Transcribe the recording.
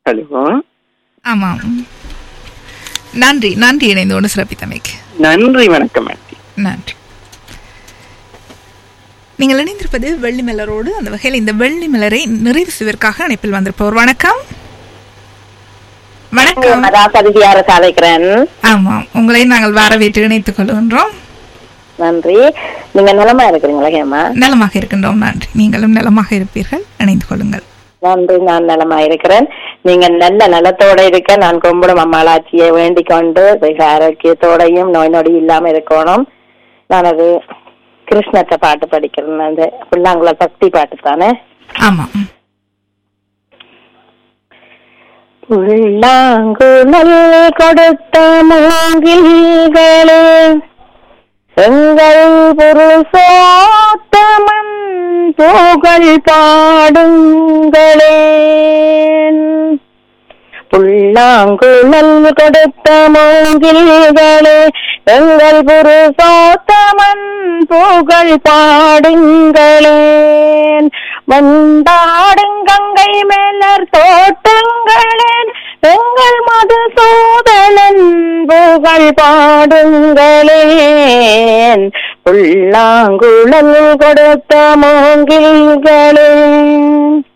hello ஆமாம் நன்றி நன்றி இணைந்தோடு சிறப்பித்தமைக்கு நன்றி வணக்கம் ஆண்டி நன்றி நீங்கள் இணைந்திருப்பது வெள்ளி மலரோடு அந்த வகையில் இந்த வெள்ளி மலரை நிறைவு செய்வதற்காக அணைப்பில் வந்திருப்பவர் வணக்கம் வணக்கம் ராசதியார சாதைக்கிறேன் ஆமாம் உங்களை நாங்கள் வரவேற்று இணைத்துக் கொள்கின்றோம் நன்றி நீங்க நலமா இருக்கிறீங்களா ஹேமா நலமாக இருக்கின்றோம் நன்றி நீங்களும் நலமாக இருப்பீர்கள் இணைந்து கொள்ளுங்கள் நன்றி நான் நலமா இருக்கிறேன் நீங்க நல்ல நலத்தோட இருக்க நான் கும்பிடும் அம்மாளாச்சியை வேண்டிக் கொண்டு வெகு ஆரோக்கியத்தோடையும் நோய் நொடி இல்லாம இருக்கணும் நான் அது கிருஷ்ணத்தை பாட்டு படிக்கிறேன் அந்த புல்லாங்குழல் பக்தி பாட்டு தானே ஆமாம் உள்ளாங்குழல் கொடுத்த மூங்கில்களே எங்கள் புருஷோத்தமன் புகழ் பாடுங்களேன் புல்லாங்குழல் கொடுத்த மூங்கில்களே எங்கள் புருஷோத்தமன் புகழ் பாடுங்களேன் வந்தாடுங்கங்கை மேலர் தோட்டங்களேன் எங்கள் மதுசூதனன் புகழ் பாடுங்களேன் புல்லாங்குழல் கொடுத்த மூங்கில்களே